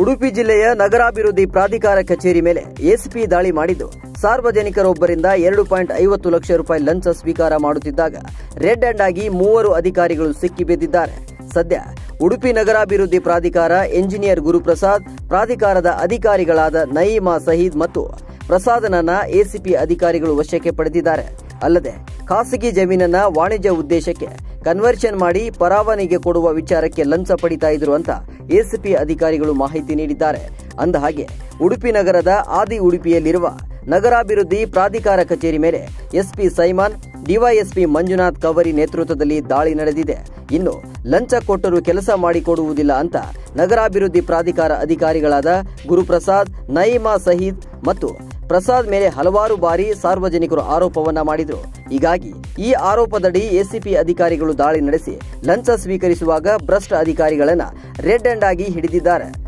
ಉಡುಪಿ ಜಿಲ್ಲೆಯ ನಗರಾಭಿವೃದ್ಧಿ ಪ್ರಾಧಿಕಾರ ಕಚೇರಿ ಮೇಲೆ ಎಸಿಪಿ ದಾಳಿ ಮಾಡಿದ್ದು ಸಾರ್ವಜನಿಕರೊಬ್ಬರಿಂದ ಎರಡು ಪಾಯಿಂಟ್ ಐವತ್ತು ಲಕ್ಷ ರೂಪಾಯಿ ಲಂಚ ಸ್ವೀಕಾರ ಮಾಡುತ್ತಿದ್ದಾಗ ರೆಡ್ ಹ್ಯಾಂಡ್ ಆಗಿ ಮೂವರು ಅಧಿಕಾರಿಗಳು ಸಿಕ್ಕಿಬಿದ್ದಿದ್ದಾರೆ ಸದ್ಯ ಉಡುಪಿ ನಗರಾಭಿವೃದ್ಧಿ ಪ್ರಾಧಿಕಾರ ಎಂಜಿನಿಯರ್ ಗುರುಪ್ರಸಾದ್ ಪ್ರಾಧಿಕಾರದ ಅಧಿಕಾರಿಗಳಾದ ನಯೀಮಾ ಸಹೀದ್ ಮತ್ತು ಪ್ರಸಾದನನ್ನ ಎಸಿಪಿ ಅಧಿಕಾರಿಗಳು ವಶಕ್ಕೆ ಪಡೆದಿದ್ದಾರೆ ಅಲ್ಲದೆ ಖಾಸಗಿ ಜಮೀನನ್ನ ವಾಣಿಜ್ಯ ಉದ್ದೇಶಕ್ಕೆ ಕನ್ವರ್ಷನ್ ಮಾಡಿ ಪರವಾನಿಗೆ ಕೊಡುವ ವಿಚಾರಕ್ಕೆ ಲಂಚ ಪಡಿತಾ ಇದ್ರು ಅಂತ ಎಸಿಪಿ ಅಧಿಕಾರಿಗಳು ಮಾಹಿತಿ ನೀಡಿದ್ದಾರೆ ಅಂದ ಹಾಗೆ ಉಡುಪಿ ನಗರದ ಆದಿ ಉಡುಪಿಯಲ್ಲಿರುವ ನಗರಾಭಿವೃದ್ಧಿ ಪ್ರಾಧಿಕಾರ ಕಚೇರಿ ಮೇಲೆ SP Simon DYSP Manjunath Kavari ನೇತೃತ್ವದಲ್ಲಿ ದಾಳಿ ನಡೆದಿದೆ ಇನ್ನು ಲಂಚ ಕೊಟ್ಟರೂ ಕೆಲಸ ಮಾಡಿಕೊಡುವುದಿಲ್ಲ ಅಂತ ನಗರಾಭಿವೃದ್ಧಿ ಪ್ರಾಧಿಕಾರ ಅಧಿಕಾರಿಗಳಾದ ಗುರುಪ್ರಸಾದ್ ನಯೀಮಾ ಸಹೀದ್ ಮತ್ತು ಪ್ರಸಾದ್ ಮೇಲೆ ಹಲವಾರು ಬಾರಿ ಸಾರ್ವಜನಿಕರು ಆರೋಪವನ್ನ ಮಾಡಿದ್ರು ಹೀಗಾಗಿ ಈ ಆರೋಪದಡಿ ಎಸಿಪಿ ಅಧಿಕಾರಿಗಳು ದಾಳಿ ನಡೆಸಿ ಲಂಚ ಸ್ವೀಕರಿಸುವಾಗ ಭ್ರಷ್ಟ ಅಧಿಕಾರಿಗಳನ್ನ ರೆಡ್ ಹ್ಯಾಂಡ್ ಆಗಿ ಹಿಡಿದಿದ್ದಾರೆ